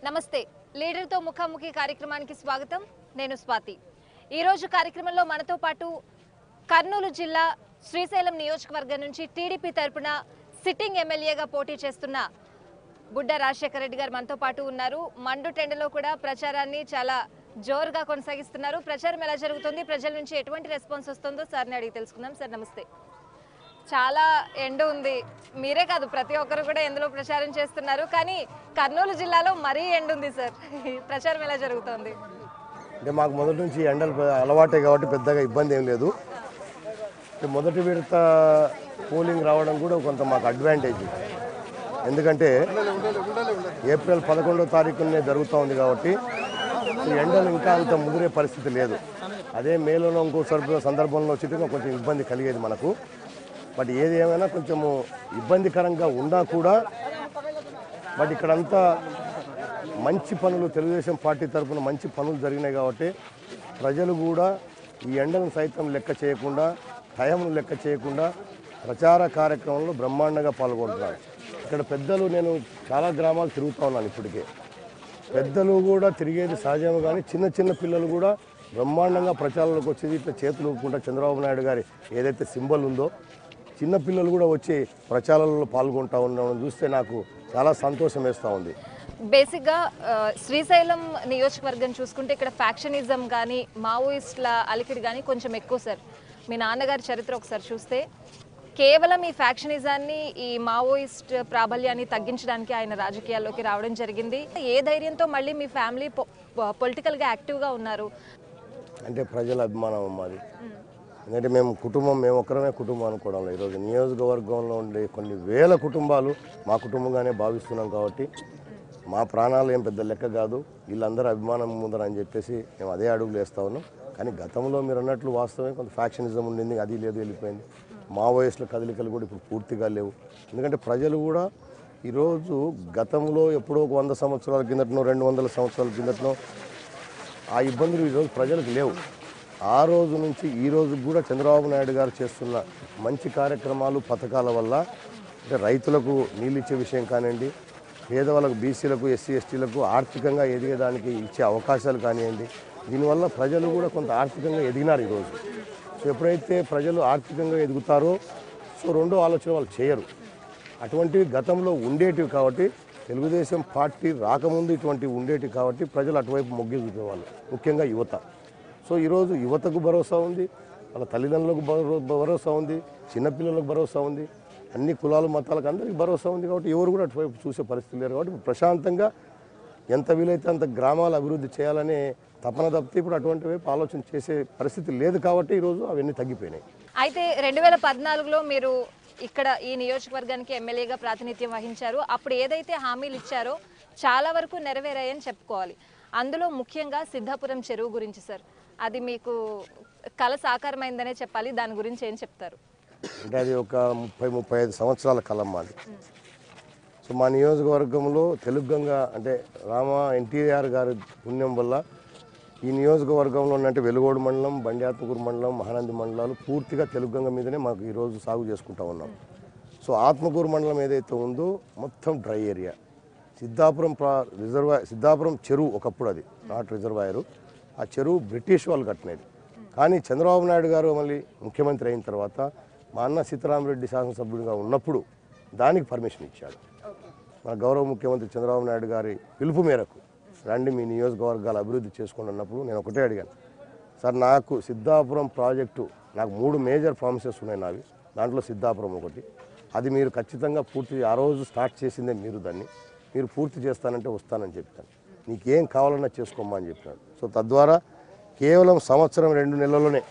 నమస్తే లీడర్తో ముఖాముఖి కార్యక్రమానికి స్వాగతం నేను స్వాతి ఈరోజు కార్యక్రమంలో మనతో పాటు కర్నూలు జిల్లా శ్రీశైలం నియోజకవర్గం నుంచి టీడీపీ తరపున సిట్టింగ్ ఎమ్మెల్యేగా పోటీ చేస్తున్న బుడ్డ రాజశేఖర రెడ్డి గారు మనతో పాటు ఉన్నారు మండు టెండలో కూడా ప్రచారాన్ని చాలా జోరుగా కొనసాగిస్తున్నారు ప్రచారం ఎలా జరుగుతుంది ప్రజల నుంచి ఎటువంటి రెస్పాన్స్ వస్తుందో సార్ని అడిగి తెలుసుకుందాం సార్ నమస్తే చాలా ఎండ ఉంది మీరే కాదు ప్రతి ఒక్కరు కూడా ఎందులో ప్రచారం చేస్తున్నారు కానీ కర్నూలు జిల్లాలో మరీ ఎండ ఉంది సార్ ప్రచారం ఎలా జరుగుతోంది అంటే మాకు మొదటి నుంచి ఎండలు పె- అలవాటే కాబట్టి పెద్దగా ఇబ్బంది ఏం లేదు అంటే మొదటి విడత పోలింగ్ రావడం కూడా కొంత మాకు అడ్వాంటేజ్ ఎందుకంటే ఏప్రిల్ పదకొండో తారీఖునే జరుగుతూ ఉంది కాబట్టి ఈ ఎండలు ఇంకా అంత ముదిరే పరిస్థితి లేదు అదే మేలోనో ఇంకో సర్ప- సందర్భంలో వచ్చి కొంచెం ఇబ్బంది కలిగేది మనకు బట్ ఏది ఏమైనా కొంచెము ఇబ్బందికరంగా ఉన్నా కూడా బట్ ఇక్కడంతా మంచి పనులు తెలుగుదేశం పార్టీ తరఫున మంచి పనులు జరిగినాయి కాబట్టి ప్రజలు కూడా ఈ ఎండలను సైతం లెక్క చేయకుండా టైంను లెక్క చేయకుండా ప్రచార కార్యక్రమంలో బ్రహ్మాండంగా పాల్గొంటున్నారు ఇక్కడ పెద్దలు నేను చాలా గ్రామాలు తిరుగుతూ ఉన్నాను ఇప్పటికే పెద్దలు కూడా తిరిగేది సహజం కానీ చిన్న చిన్న పిల్లలు కూడా బ్రహ్మాండంగా ప్రచారంలోకి వచ్చేది ఇట్లా చేతులు ఊపుకుంటా చంద్రబాబు నాయుడు గారి ఏదైతే సింబల్ ఉందో చిన్న పిల్లలు కూడా వచ్చి ప్రచారంలో పాల్గొంటా ఉండడం చూస్తే నాకు చాలా సంతోషం వేస్తూ ఉంది బేసిక్గా ఆ, శ్రీశైలం నియోజకవర్గం చూసుకుంటే ఇక్కడ ఫ్యాక్షనిజం కానీ మావోయిస్టుల అలికిడి కానీ కొంచెం ఎక్కువ సార్ మీ నాన్నగారి చరిత్ర ఒకసారి చూస్తే కేవలం ఈ ఫ్యాక్షనిజాన్ని ఈ మావోయిస్ట్ ప్రాబల్యాన్ని తగ్గించడానికి ఆయన రాజకీయాల్లోకి రావడం జరిగింది ఏ ధైర్యంతో మళ్ళీ మీ ఫ్యామిలీ పొలిటికల్గా యాక్టివ్గా ఉన్నారు అంటే ప్రజల అభిమానం మాది ఎందుకంటే మేము కుటుంబం మేము ఒక్కరమే కుటుంబం అనుకోవడం లేదు ఈరోజు నియోజకవర్గంలో ఉండే కొన్ని వేల కుటుంబాలు మా కుటుంబంగానే భావిస్తున్నాం కాబట్టి మా ప్రాణాలు ఏం పెద్ద లెక్క కాదు వీళ్ళందరూ అభిమానం ముందర అని చెప్పేసి మేము అదే అడుగులు వేస్తా ఉన్నాం కానీ గతంలో మీరు అన్నట్లు వాస్తవమే కొంత ఫ్యాక్షనిజం ఉండింది అది లేదు వెళ్ళిపోయింది మావోయిస్టుల కదలికలు కూడా ఇప్పుడు పూర్తిగా లేవు ఎందుకంటే ప్రజలు కూడా ఈరోజు గతంలో ఎప్పుడో ఒక వంద సంవత్సరాల కిందటనో రెండు వందల సంవత్సరాల కిందటనో ఆ ఇబ్బందులు ఈరోజు ప్రజలకు లేవు ఆ రోజు నుంచి ఈ రోజు కూడా చంద్రబాబు నాయుడు గారు చేస్తున్న మంచి కార్యక్రమాలు పథకాల వల్ల అంటే రైతులకు నీళ్ళు ఇచ్చే విషయం కానివ్వండి పేదవాళ్ళకు బీసీలకు ఎస్సీ ఎస్టీలకు ఆర్థికంగా ఎదిగేదానికి ఇచ్చే అవకాశాలు కానివ్వండి దీనివల్ల ప్రజలు కూడా కొంత ఆర్థికంగా ఎదిగినారు ఈరోజు సో ఎప్పుడైతే ప్రజలు ఆర్థికంగా ఎదుగుతారో సో రెండో ఆలోచన వాళ్ళు చేయరు అటువంటివి గతంలో ఉండేటివి కాబట్టి తెలుగుదేశం పార్టీ రాకముందు ఇటువంటివి ఉండేటివి కాబట్టి ప్రజలు అటువైపు మొగ్గి చూపేవాళ్ళు ముఖ్యంగా యువత సో ఈరోజు యువతకు భరోసా ఉంది వాళ్ళ తల్లిదండ్రులకు భరో- భరోసా ఉంది చిన్నపిల్లలకు భరోసా ఉంది అన్ని కులాలు మతాలకు అందరికీ భరోసా ఉంది కాబట్టి ఎవరు కూడా అటువైపు చూసే పరిస్థితి లేరు కాబట్టి ప్రశాంతంగా ఎంత వీలైతే అంత గ్రామాల అభివృద్ధి చేయాలనే తపన తప్పితే ఇప్పుడు అటువంటి వైపు ఆలోచన చేసే పరిస్థితి లేదు కాబట్టి ఈరోజు అవన్నీ తగ్గిపోయినాయి అయితే రెండు వేల పద్నాలుగులో మీరు ఇక్కడ ఈ నియోజకవర్గానికి ఎమ్మెల్యేగా ప్రాతినిధ్యం వహించారు అప్పుడు ఏదైతే హామీలు ఇచ్చారో చాలా వరకు నెరవేరాయని చెప్పుకోవాలి అందులో ముఖ్యంగా సిద్ధాపురం చెరువు గురించి సార్ అది మీకు కళ సాకారమైందనే చెప్పాలి దాని గురించి ఏం చెప్తారు అంటే అది ఒక ముప్పై ముప్పై ఐదు సంవత్సరాల కాలం మాది సో మా నియోజకవర్గంలో తెలుగంగా అంటే రామ ఎన్టీఆర్ గారి పుణ్యం వల్ల ఈ నియోజకవర్గంలో ఉన్నట్టు వెలుగోడు మండలం బండియాత్మకూరు మండలం మహానంది మండలాలు పూర్తిగా తెలుగంగ మీదనే మాకు ఈరోజు సాగు చేసుకుంటా ఉన్నాం సో ఆత్మకూరు మండలం ఏదైతే ఉందో మొత్తం డ్రై ఏరియా సిద్ధాపురం ప్రా రిజర్వాయర్ సిద్ధాపురం చెరువు ఒకప్పుడు అది నాట్ రిజర్వాయరు ఆ చెరువు బ్రిటిష్ వాళ్ళు కట్టినది కానీ చంద్రబాబు నాయుడు గారు మళ్ళీ ముఖ్యమంత్రి అయిన తర్వాత మా అన్న సీతారామరెడ్డి శాసనసభ్యుడిగా ఉన్నప్పుడు దానికి పర్మిషన్ ఇచ్చాడు మన గౌరవ ముఖ్యమంత్రి చంద్రబాబు నాయుడు గారి పిలుపు మేరకు రండి మీ నియోజకవర్గాలు అభివృద్ధి చేసుకోండి అన్నప్పుడు నేను ఒకటే అడిగాను సార్ నాకు సిద్ధాపురం ప్రాజెక్టు నాకు మూడు మేజర్ ప్రామిసెస్ ఉన్నాయి నావి దాంట్లో సిద్ధాపురం ఒకటి అది మీరు ఖచ్చితంగా పూర్తి ఆ రోజు స్టార్ట్ చేసిందే మీరు దాన్ని మీరు పూర్తి చేస్తానంటే వస్తానని చెప్పాను నీకేం కావాలన్నా చేసుకోమ్మా అని చెప్పినాడు సో తద్వారా కేవలం సంవత్సరం రెండు నెలల్లోనే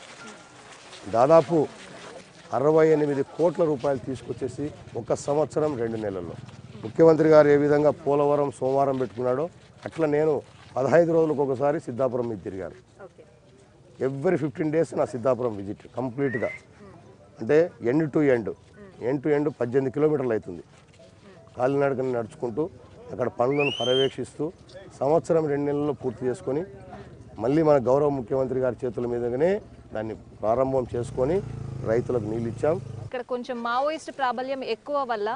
దాదాపు అరవై ఎనిమిది కోట్ల రూపాయలు తీసుకొచ్చేసి ఒక సంవత్సరం రెండు నెలల్లో ముఖ్యమంత్రి గారు ఏ విధంగా పోలవరం సోమవారం పెట్టుకున్నాడో అట్లా నేను పదహైదు రోజులకు ఒకసారి సిద్ధాపురం మీద తిరిగాను ఓకే ఎవ్రీ ఫిఫ్టీన్ డేస్ నా సిద్ధాపురం విజిట్ కంప్లీట్గా అంటే end to end end to end పద్దెనిమిది కిలోమీటర్లు అవుతుంది కాలినడకని నడుచుకుంటూ అక్కడ పనులను పర్యవేక్షిస్తూ సంవత్సరం రెండు నెలల్లో పూర్తి చేసుకొని మళ్ళీ మన గౌరవ ముఖ్యమంత్రి గారి చేతుల మీదుగానే దాన్ని ప్రారంభం చేసుకొని రైతులకు నీళ్ళు ఇచ్చాం ఇక్కడ కొంచెం మావోయిస్ట్ ప్రాబల్యం ఎక్కువ వల్ల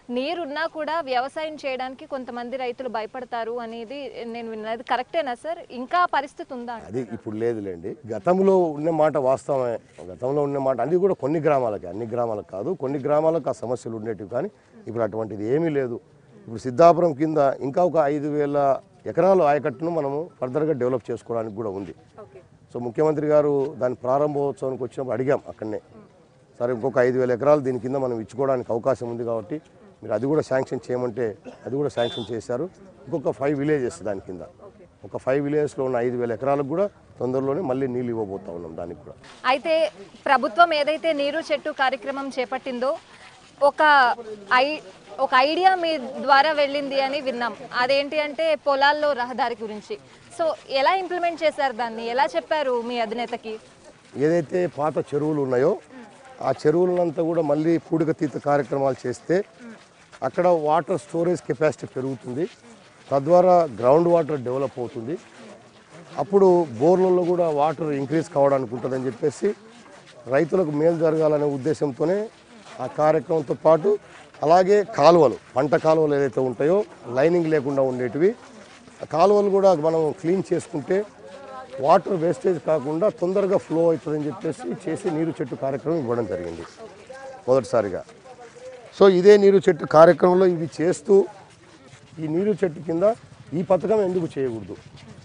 నీరున్నా కూడా వ్యవసాయం చేయడానికి కొంతమంది రైతులు భయపడతారు అనేది నేను విన్నది కరెక్టేనా సార్ ఇంకా ఆ పరిస్థితి ఉందా అది ఇప్పుడు లేదులేండి గతంలో ఉన్న మాట వాస్తవమే గతంలో ఉన్న మాట అది కూడా కొన్ని గ్రామాలకి అన్ని గ్రామాలకు కాదు కొన్ని గ్రామాలకు ఆ సమస్యలు ఉండేటివి కానీ ఇప్పుడు అటువంటిది ఏమీ లేదు ఇప్పుడు సిద్ధాపురం కింద ఇంకా ఒక ఐదు వేల ఎకరాలు ఆయకట్టును మనము ఫర్దర్గా డెవలప్ చేసుకోవడానికి కూడా ఉంది ఓకే సో ముఖ్యమంత్రి గారు దాని ప్రారంభోత్సవానికి వచ్చినప్పుడు అడిగాం అక్కడనే సరే ఇంకొక ఐదు వేల ఎకరాలు దీని కింద మనం ఇచ్చుకోవడానికి అవకాశం ఉంది కాబట్టి మీరు అది కూడా శాంక్షన్ చేయమంటే అది కూడా శాంక్షన్ చేశారు ఇంకొక ఫైవ్ విలేజెస్ దాని కింద ఓకే ఒక ఫైవ్ విలేజెస్లో ఉన్న ఐదు వేల ఎకరాలకు కూడా తొందరలోనే మళ్ళీ నీళ్ళు ఇవ్వబోతా ఉన్నాం దానికి కూడా అయితే ప్రభుత్వం ఏదైతే నీరు చెట్టు కార్యక్రమం చేపట్టిందో ఒక ఐ ఒక ఐడియా మీ ద్వారా వెళ్ళింది అని విన్నాం అదేంటి అంటే పొలాల్లో రహదారి గురించి సో ఎలా ఇంప్లిమెంట్ చేశారు దాన్ని ఎలా చెప్పారు మీ అధినేతకి ఏదైతే పాత చెరువులు ఉన్నాయో ఆ చెరువులంతా కూడా మళ్ళీ పూడిక తీత కార్యక్రమాలు చేస్తే అక్కడ వాటర్ స్టోరేజ్ కెపాసిటీ పెరుగుతుంది తద్వారా గ్రౌండ్ వాటర్ డెవలప్ అవుతుంది అప్పుడు బోర్లలో కూడా వాటర్ ఇంక్రీజ్ కావడానికి ఉంటుందని చెప్పేసి రైతులకు మేలు జరగాలనే ఉద్దేశంతోనే ఆ కార్యక్రమంతో పాటు అలాగే కాలువలు పంట కాలువలు ఏదైతే ఉంటాయో లైనింగ్ లేకుండా ఉండేటివి ఆ కాలువలు కూడా మనం క్లీన్ చేసుకుంటే వాటర్ వేస్టేజ్ కాకుండా తొందరగా ఫ్లో అవుతుందని చెప్పేసి చేసి నీరు చెట్టు కార్యక్రమం ఇవ్వడం జరిగింది మొదటిసారిగా సో ఇదే నీరు చెట్టు కార్యక్రమంలో ఇవి చేస్తూ ఈ నీరు చెట్టు కింద ఈ పథకం ఎందుకు చేయకూడదు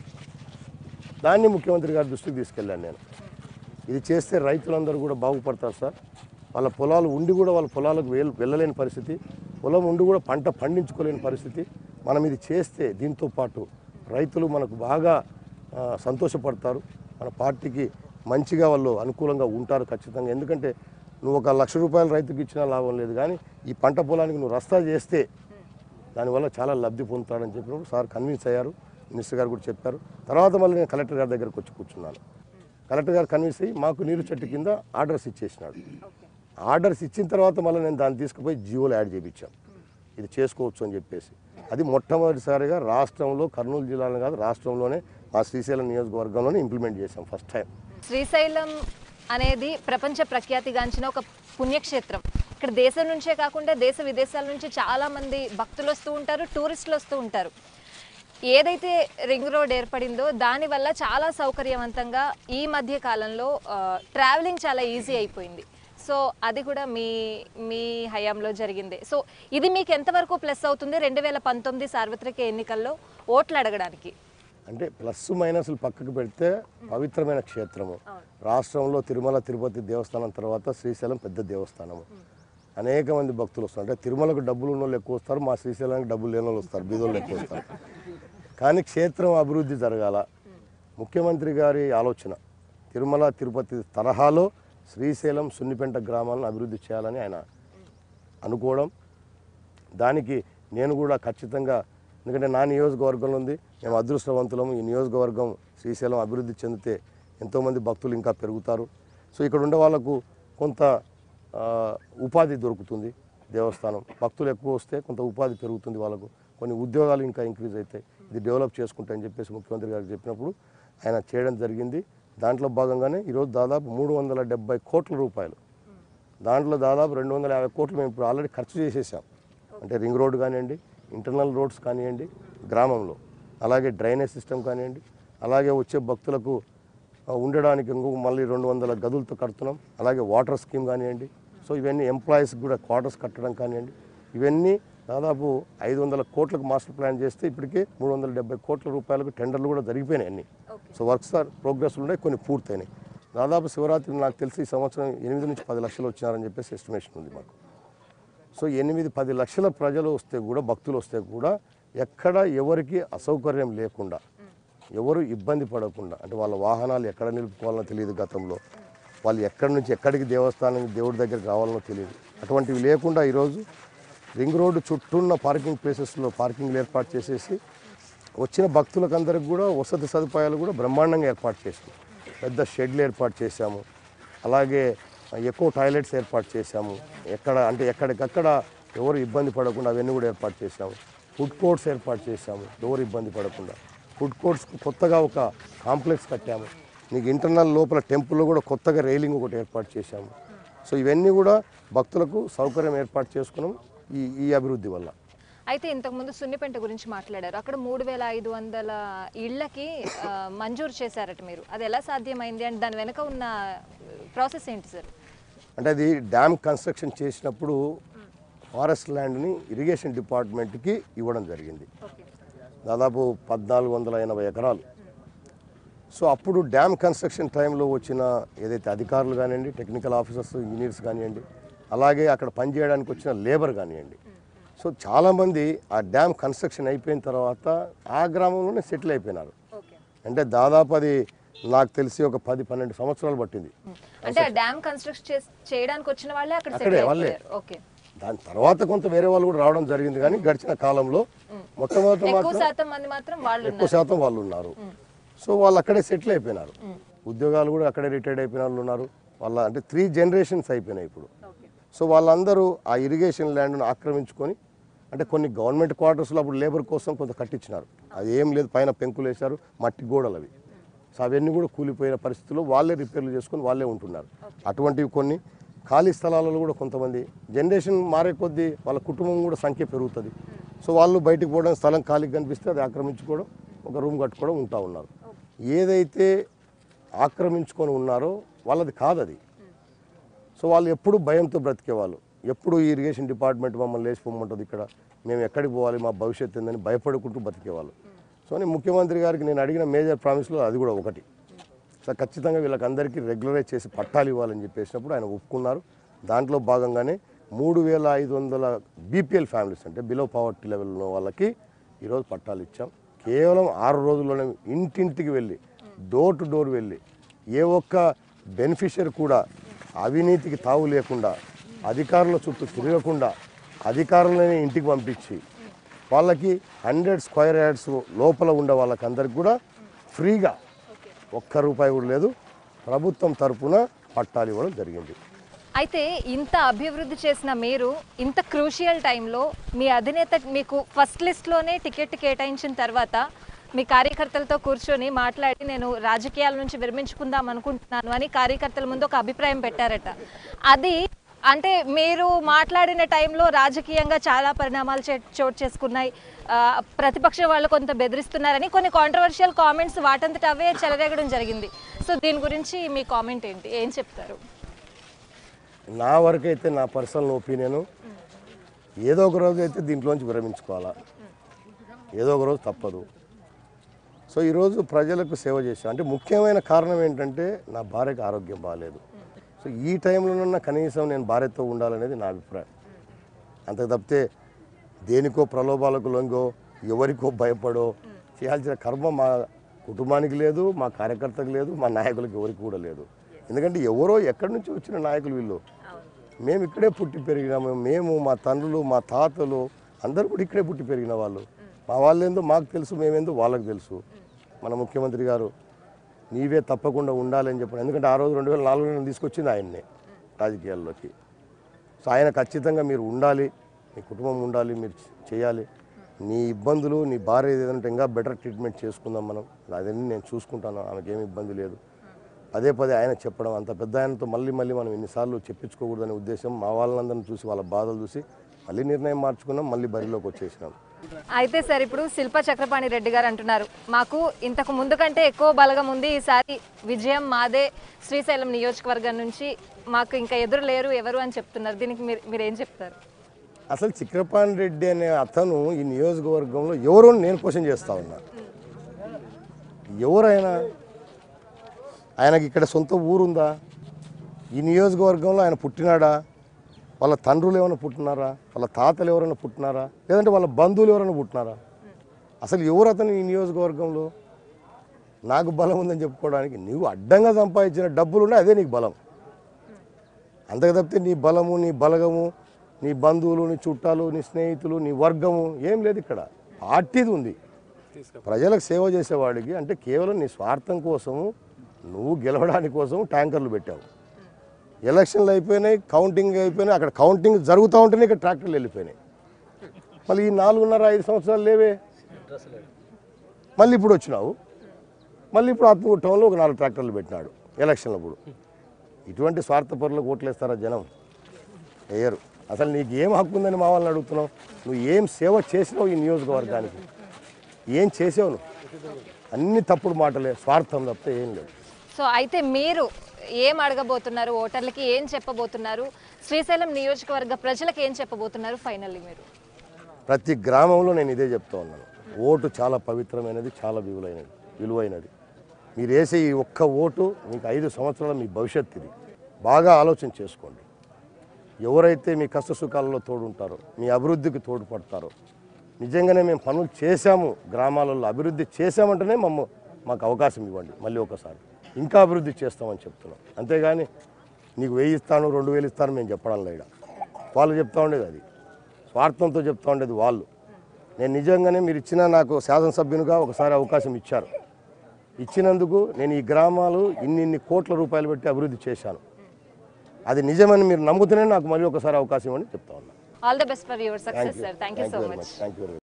దాన్ని ముఖ్యమంత్రి గారి దృష్టికి తీసుకెళ్ళాను నేను ఇది చేస్తే రైతులందరూ కూడా బాగుపడతారు సార్ వాళ్ళ పొలాలు ఉండి కూడా వాళ్ళ పొలాలకు వెల్ వెళ్ళలేని పరిస్థితి పొలం ఉండి కూడా పంట పండించుకోలేని పరిస్థితి మనం ఇది చేస్తే దీంతో పాటు రైతులు మనకు బాగా ఆ, సంతోషపడతారు మన పార్టీకి మంచిగా వాళ్ళు అనుకూలంగా ఉంటారు ఖచ్చితంగా ఎందుకంటే నువ్వు ఒక లక్ష రూపాయలు రైతుకి ఇచ్చినా లాభం లేదు కానీ ఈ పంట పొలానికి నువ్వు రస్తా చేస్తే దానివల్ల చాలా లబ్ధి పొందుతాడని చెప్పినప్పుడు సార్ కన్విన్స్ అయ్యారు మినిస్టర్ గారు కూడా చెప్పారు తర్వాత మళ్ళీ నేను కలెక్టర్ గారి దగ్గరకు వచ్చి కూర్చున్నాను కలెక్టర్ గారు కన్విన్స్ అయ్యి మాకు నీరు చెట్టు కింద ఆర్డర్స్ ఇచ్చేసినాడు ఆర్డర్స్ ఇచ్చిన తర్వాత మళ్ళీ నేను దాన్ని తీసుకుపోయి జియోలో యాడ్ చేయించాం ఇది చేసుకోవచ్చు అని చెప్పేసి అది మొట్టమొదటిసారిగా రాష్ట్రంలో కర్నూలు జిల్లాలో కాదు రాష్ట్రంలోనే మా శ్రీశైలం నియోజకవర్గంలోనే ఇంప్లిమెంట్ చేశాం ఫస్ట్ టైం శ్రీశైలం అనేది ప్రపంచ ప్రఖ్యాతిగాంచిన ఒక పుణ్యక్షేత్రం ఇక్కడ దేశం నుంచే కాకుండా దేశ విదేశాల నుంచి చాలా మంది భక్తులు వస్తూ ఉంటారు టూరిస్టులు వస్తూ ఉంటారు ఏదైతే రింగ్ రోడ్ ఏర్పడిందో దానివల్ల చాలా సౌకర్యవంతంగా ఈ మధ్య కాలంలో ట్రావెలింగ్ చాలా ఈజీ అయిపోయింది సో అది కూడా మీ మీ హయాంలో జరిగింది సో ఇది మీకు ఎంతవరకు ప్లస్ అవుతుంది రెండు వేల పంతొమ్మిది సార్వత్రిక ఎన్నికల్లో ఓట్లు అడగడానికి అంటే ప్లస్ మైనస్లు పక్కకు పెడితే పవిత్రమైన క్షేత్రము రాష్ట్రంలో తిరుమల తిరుపతి దేవస్థానం తర్వాత శ్రీశైలం పెద్ద దేవస్థానము అనేక మంది భక్తులు వస్తారు అంటే తిరుమలకు డబ్బులు ఉన్న వాళ్ళు ఎక్కువ వస్తారు మా శ్రీశైలానికి డబ్బులు లేని వాళ్ళు వస్తారు బీదోళ్ళు ఎక్కువ వస్తారు కానీ క్షేత్రం అభివృద్ధి జరగాల ముఖ్యమంత్రి గారి ఆలోచన తిరుమల తిరుపతి తరహాలో శ్రీశైలం సున్నిపెంట గ్రామాలను అభివృద్ధి చేయాలని ఆయన అనుకోవడం దానికి నేను కూడా ఖచ్చితంగా ఎందుకంటే నా నియోజకవర్గంలో ఉంది మేము అదృష్టవంతులము ఈ నియోజకవర్గం శ్రీశైలం అభివృద్ధి చెందితే ఎంతోమంది భక్తులు ఇంకా పెరుగుతారు సో ఇక్కడ ఉండే వాళ్ళకు కొంత ఆ, ఉపాధి దొరుకుతుంది దేవస్థానం భక్తులు ఎక్కువ వస్తే కొంత ఉపాధి పెరుగుతుంది వాళ్ళకు కొన్ని ఉద్యోగాలు ఇంకా ఇంక్రీజ్ అవుతాయి ఇది డెవలప్ చేసుకుంటాయని చెప్పేసి ముఖ్యమంత్రి గారికి చెప్పినప్పుడు ఆయన చేయడం జరిగింది దాంట్లో భాగంగానే ఈరోజు దాదాపు మూడు వందల డెబ్బై కోట్ల రూపాయలు దాంట్లో దాదాపు రెండు వందల యాభై కోట్లు మేము ఇప్పుడు ఆల్రెడీ ఖర్చు చేసేసాం అంటే రింగ్ రోడ్ కానివ్వండి ఇంటర్నల్ రోడ్స్ కానివ్వండి గ్రామంలో అలాగే డ్రైనేజ్ సిస్టమ్ కానివ్వండి అలాగే వచ్చే భక్తులకు ఆ, ఉండడానికి ఇంకొక మళ్ళీ రెండు వందల గదులతో కడుతున్నాం అలాగే వాటర్ స్కీమ్ కానివ్వండి సో ఇవన్నీ ఎంప్లాయీస్ కూడా క్వార్టర్స్ కట్టడం కానివ్వండి ఇవన్నీ దాదాపు ఐదు వందల కోట్లకు మాస్టర్ ప్లాన్ చేస్తే ఇప్పటికే మూడు వందల డెబ్బై కోట్ల రూపాయలకు టెండర్లు కూడా జరిగిపోయినాయి అన్నీ సో వర్క్స్ ఆర్ ప్రోగ్రెస్ ఉన్నాయి కొన్ని పూర్తయినాయి దాదాపు శివరాత్రి నాకు తెలిసి ఈ సంవత్సరం ఎనిమిది నుంచి పది లక్షలు వచ్చినారని చెప్పేసి ఎస్టిమేషన్ ఉంది మాకు సో ఎనిమిది పది లక్షల ప్రజలు వస్తే కూడా భక్తులు వస్తే కూడా ఎక్కడ ఎవరికి అసౌకర్యం లేకుండా ఎవరు ఇబ్బంది పడకుండా అంటే వాళ్ళ వాహనాలు ఎక్కడ నిలుపుకోవాలనో తెలియదు గతంలో వాళ్ళు ఎక్కడి నుంచి ఎక్కడికి దేవస్థానానికి దేవుడి దగ్గరికి రావాలనో తెలియదు అటువంటివి లేకుండా ఈరోజు రింగ్ రోడ్డు చుట్టూన్న పార్కింగ్ ప్లేసెస్లో పార్కింగ్లు ఏర్పాటు చేసేసి వచ్చిన భక్తులకు అందరికి కూడా వసతి సదుపాయాలు కూడా బ్రహ్మాండంగా ఏర్పాటు చేసాము పెద్ద షెడ్లు ఏర్పాటు చేశాము అలాగే ఎక్కువ టాయిలెట్స్ ఏర్పాటు చేశాము ఎక్కడ అంటే ఎక్కడికక్కడ ఎవరు ఇబ్బంది పడకుండా అవన్నీ కూడా ఏర్పాటు చేశాము ఫుడ్ కోర్ట్స్ ఏర్పాటు చేశాము ఎవరు ఇబ్బంది పడకుండా ఫుడ్ కోర్ట్స్ కొత్తగా ఒక కాంప్లెక్స్ కట్టాము నీకు ఇంటర్నల్ లోపల టెంపుల్లో కూడా కొత్తగా రైలింగ్ ఒకటి ఏర్పాటు చేశాము సో ఇవన్నీ కూడా భక్తులకు సౌకర్యం ఏర్పాటు చేసుకున్నాం ఈ ఈ అభివృద్ధి వల్ల అయితే ఇంతకుముందు సున్నిపెంట గురించి మాట్లాడారు అక్కడ మూడు వేల ఐదు వందల ఇళ్ళకి ఆ, మంజూరు చేశారట మీరు అది ఎలా సాధ్యమైంది అండ్ దాని వెనక ఉన్న ప్రాసెస్ ఏంటి సార్ అంటే అది డ్యామ్ కన్స్ట్రక్షన్ చేసినప్పుడు ఫారెస్ట్ ల్యాండ్ని ఇరిగేషన్ డిపార్ట్మెంట్కి ఇవ్వడం జరిగింది ఓకే దాదాపు పద్నాలుగు వందల ఎనభై ఎకరాలు సో అప్పుడు డ్యామ్ కన్స్ట్రక్షన్ టైంలో వచ్చిన ఏదైతే అధికారులు కానివ్వండి టెక్నికల్ ఆఫీసర్స్ ఇంజనీర్స్ కానివ్వండి అలాగే అక్కడ పనిచేయడానికి వచ్చిన లేబర్ కానివ్వండి సో చాలామంది ఆ డ్యామ్ కన్స్ట్రక్షన్ అయిపోయిన తర్వాత ఆ గ్రామంలోనే సెటిల్ అయిపోయినారు ఓకే అంటే దాదాపు అది నాకు తెలిసి ఒక పది పన్నెండు సంవత్సరాలు పట్టింది అంటే ఆ డ్యామ్ కన్స్ట్రక్ట్ చేయడానికి వచ్చిన వాళ్ళే అక్కడ అక్కడే సెటిల్ వాళ్ళే. అయిపోయారు ఓకే దాని తర్వాత కొంత వేరే వాళ్ళు కూడా రావడం జరిగింది కానీ గడిచిన కాలంలో మొట్టమొదట ఎక్కువ మాత్రం శాతం మంది మాత్రం వాళ్ళు ఎక్కువ శాతం వాళ్ళు ఉన్నారు సో వాళ్ళు అక్కడే సెటిల్ అయిపోయినారు ఉద్యోగాలు కూడా అక్కడే రిటైర్డ్ అయిపోయిన వాళ్ళు ఉన్నారు వాళ్ళ అంటే త్రీ జనరేషన్స్ అయిపోయినాయి ఇప్పుడు ఓకే సో వాళ్ళందరూ ఆ ఇరిగేషన్ ల్యాండ్ను ఆక్రమించుకొని అంటే కొన్ని గవర్నమెంట్ క్వార్టర్స్లో అప్పుడు లేబర్ కోసం కొంత కట్టించినారు అది ఏం లేదు పైన పెంకులు వేశారు మట్టి గోడలు అవి సో అవన్నీ కూడా కూలిపోయిన పరిస్థితుల్లో వాళ్ళే రిపేర్లు చేసుకొని వాళ్ళే ఉంటున్నారు అటువంటివి కొన్ని ఖాళీ స్థలాలలో కూడా కొంతమంది జనరేషన్ మారే కొద్దీ వాళ్ళ కుటుంబం కూడా సంఖ్య పెరుగుతుంది సో వాళ్ళు బయటికి పోవడం స్థలం ఖాళీకి కనిపిస్తే అది ఆక్రమించుకోవడం ఒక రూమ్ కట్టుకోవడం ఉంటా ఉన్నారు ఏదైతే ఆక్రమించుకొని ఉన్నారో వాళ్ళది కాదు అది సో వాళ్ళు ఎప్పుడు భయంతో బ్రతికేవాళ్ళు ఎప్పుడు ఈ ఇరిగేషన్ డిపార్ట్మెంట్ మమ్మల్ని లేచిపోమంటుంది ఇక్కడ మేము ఎక్కడికి పోవాలి మా భవిష్యత్తు ఏందని భయపడుకుంటూ బతికేవాళ్ళు సో నేను ముఖ్యమంత్రి గారికి నేను అడిగిన మేజర్ ప్రామిస్లో అది కూడా ఒకటి సో ఖచ్చితంగా వీళ్ళకి అందరికీ రెగ్యులరైజ్ చేసి పట్టాలు ఇవ్వాలని చెప్పేసినప్పుడు ఆయన ఒప్పుకున్నారు దాంట్లో భాగంగానే మూడు వేల ఐదు వందల బీపీఎల్ ఫ్యామిలీస్ అంటే బిలో పావర్టీ లెవెల్ ఉన్న వాళ్ళకి ఈరోజు పట్టాలు ఇచ్చాం కేవలం ఆరు రోజుల్లోనే ఇంటింటికి వెళ్ళి డోర్ టు డోర్ వెళ్ళి ఏ ఒక్క బెనిఫిషియర్ కూడా అవినీతికి తావు లేకుండా అధికారుల చుట్టూ తిరగకుండా అధికారులని ఇంటికి పంపించి వాళ్ళకి హండ్రెడ్ స్క్వేర్ యార్డ్స్ లోపల ఉండే వాళ్ళకందరికి కూడా ఫ్రీగా ఒక్క రూపాయి కూడా లేదు ప్రభుత్వం తరపున పట్టాలు ఇవ్వడం జరిగింది అయితే ఇంత అభివృద్ధి చేసిన మీరు ఇంత క్రూషియల్ టైంలో మీ అధినేత మీకు ఫస్ట్ లిస్ట్లోనే టికెట్ కేటాయించిన తర్వాత మీ కార్యకర్తలతో కూర్చొని మాట్లాడి నేను రాజకీయాల నుంచి విరమించుకుందాం అనుకుంటున్నాను అని కార్యకర్తల ముందు ఒక అభిప్రాయం పెట్టారట అది అంటే మీరు మాట్లాడిన టైంలో రాజకీయంగా చాలా పరిణామాలు చే- చోటు చేసుకున్నాయి ఆ, ప్రతిపక్ష వాళ్ళు కొంత బెదిరిస్తున్నారని కొన్ని కాంట్రవర్షియల్ కామెంట్స్ వాటంతట అవే చెలరేగడం జరిగింది సో దీని గురించి మీ కామెంట్ ఏంటి ఏం చెప్తారు నా వరకు అయితే నా పర్సనల్ ఒపీనియన్ ఏదో ఒక రోజు అయితే దీంట్లోంచి విరమించుకోవాలా ఏదో ఒక రోజు తప్పదు సో ఈరోజు ప్రజలకు సేవ చేశాను అంటే ముఖ్యమైన కారణం ఏంటంటే నా భార్యకు ఆరోగ్యం బాగాలేదు సో ఈ టైంలోనన్నా కనీసం నేను భార్యతో ఉండాలనేది నా అభిప్రాయం అంతకు తప్పితే దేనికో ప్రలోభాలకు లొంగో ఎవరికో భయపడో చేయాల్సిన కర్మ మా కుటుంబానికి లేదు మా కార్యకర్తకు లేదు మా నాయకులకు ఎవరికి కూడా లేదు ఎందుకంటే ఎవరో ఎక్కడి నుంచి వచ్చిన నాయకులు వీళ్ళు మేము ఇక్కడే పుట్టి పెరిగినాము మేము మా తండ్రులు మా తాతలు అందరూ కూడా ఇక్కడే పుట్టి పెరిగిన వాళ్ళు మా వాళ్ళు ఏందో మాకు తెలుసు మేమేందో వాళ్ళకి తెలుసు మన ముఖ్యమంత్రి గారు నీవే తప్పకుండా ఉండాలని చెప్పాడు ఎందుకంటే ఆ రోజు రెండు వేల నాలుగులో నేను తీసుకొచ్చింది ఆయన్నే రాజకీయాల్లోకి సో ఆయన ఖచ్చితంగా మీరు ఉండాలి మీ కుటుంబం ఉండాలి మీరు చేయాలి నీ ఇబ్బందులు నీ భార్య ఏదంటే ఇంకా బెటర్ ట్రీట్మెంట్ చేసుకుందాం మనం అదన్నీ నేను చూసుకుంటాను ఆమెకి ఏమి ఇబ్బంది లేదు పదే పదే ఆయన చెప్పడం అంత పెద్ద ఆయనతో మళ్ళీ మళ్ళీ మనం ఎన్నిసార్లు చెప్పించుకోకూడదనే ఉద్దేశం మా వాళ్ళందరిని చూసి వాళ్ళ బాధలు చూసి మళ్ళీ నిర్ణయం మార్చుకున్నాం మళ్ళీ బరిలోకి వచ్చేసినాం అయితే సార్ ఇప్పుడు శిల్ప చక్రపాణి రెడ్డి గారు అంటున్నారు మాకు ఇంతకు ముందు కంటే ఎక్కువ బలగం ఉంది ఈసారి విజయం మాదే శ్రీశైలం నియోజకవర్గం నుంచి మాకు ఇంకా ఎదురు లేరు ఎవరు అని చెప్తున్నారు దీనికి మీరు మీరు ఏం చెప్తారు అసలు చిక్రపాణి రెడ్డి అనే అతను ఈ నియోజకవర్గంలో ఎవరో నేను క్వశ్చన్ చేస్తా ఉన్నా ఎవరైనా ఆయనకి ఇక్కడ సొంత ఊరుందా ఈ నియోజకవర్గంలో ఆయన పుట్టినాడా వాళ్ళ తండ్రులు ఏమైనా పుట్టినారా వాళ్ళ తాతలు ఎవరైనా పుట్టినారా లేదంటే వాళ్ళ బంధువులు ఎవరైనా పుట్టినారా అసలు ఎవరు అతను ఈ నియోజకవర్గంలో నాకు బలం ఉందని చెప్పుకోవడానికి నువ్వు అడ్డంగా సంపాదించిన డబ్బులు ఉన్నాయి అదే నీకు బలం అంతకు తప్పితే నీ బలము నీ బలగము నీ బంధువులు నీ చుట్టాలు నీ స్నేహితులు నీ వర్గము ఏం లేదు ఇక్కడ పార్టీది ఉంది ప్రజలకు సేవ చేసేవాడికి అంటే కేవలం నీ స్వార్థం కోసము నువ్వు గెలవడానికి కోసం ట్యాంకర్లు పెట్టావు ఎలక్షన్లు అయిపోయినాయి కౌంటింగ్ అయిపోయినాయి అక్కడ కౌంటింగ్ జరుగుతూ ఉంటేనే ఇక్కడ ట్రాక్టర్లు వెళ్ళిపోయినాయి మళ్ళీ ఈ నాలుగున్నర ఐదు సంవత్సరాలు లేవే మళ్ళీ ఇప్పుడు వచ్చినావు మళ్ళీ ఇప్పుడు ఆత్మకూరు టౌన్లో ఒక నాలుగు ట్రాక్టర్లు పెట్టినాడు ఎలక్షన్లప్పుడు ఇటువంటి స్వార్థపరులకు ఓట్లేస్తారా జనం వేయరు అసలు నీకు ఏం హక్కు ఉందని మా వాళ్ళని అడుగుతున్నావు నువ్వు ఏం సేవ చేసినావు ఈ నియోజకవర్గానికి ఏం చేసావు నువ్వు అన్ని తప్పుడు మాటలే స్వార్థం తప్పితే ఏం లేదు సో అయితే మీరు ఏం అడగబోతున్నారు ఓటర్లకి ఏం చెప్పబోతున్నారు శ్రీశైలం నియోజకవర్గ ప్రజలకు ఏం చెప్పబోతున్నారు ఫైనల్లీ మీరు ప్రతి గ్రామంలో నేను ఇదే చెప్తా ఉన్నాను ఓటు చాలా పవిత్రమైనది చాలా విలువైనది విలువైనది మీరు వేసే ఈ ఒక్క ఓటు మీకు ఐదు సంవత్సరాల మీ భవిష్యత్ ఇది బాగా ఆలోచన చేసుకోండి ఎవరైతే మీ కష్ట సుఖాలలో తోడుంటారో మీ అభివృద్ధికి తోడ్పడతారో నిజంగానే మేము పనులు చేశాము గ్రామాలలో అభివృద్ధి చేశామంటేనే మమ్మ మాకు అవకాశం ఇవ్వండి మళ్ళీ ఒకసారి ఇంకా అభివృద్ధి చేస్తామని చెప్తున్నాం అంతేగాని నీకు వెయ్యి ఇస్తాను రెండు వేలు ఇస్తాను మేము చెప్పడం లేడ వాళ్ళు చెప్తా ఉండేది అది స్వార్థంతో చెప్తా ఉండేది వాళ్ళు నేను నిజంగానే మీరు ఇచ్చిన నాకు శాసనసభ్యునిగా ఒకసారి అవకాశం ఇచ్చారు ఇచ్చినందుకు నేను ఈ గ్రామాలు ఇన్ని ఇన్ని కోట్ల రూపాయలు పెట్టి అభివృద్ధి చేశాను అది నిజమని మీరు నమ్ముతూనే నాకు మళ్ళీ ఒకసారి అవకాశం ఇవ్వని చెప్తా ఉన్నాను all the best for your success sir thank you so very much much thank you very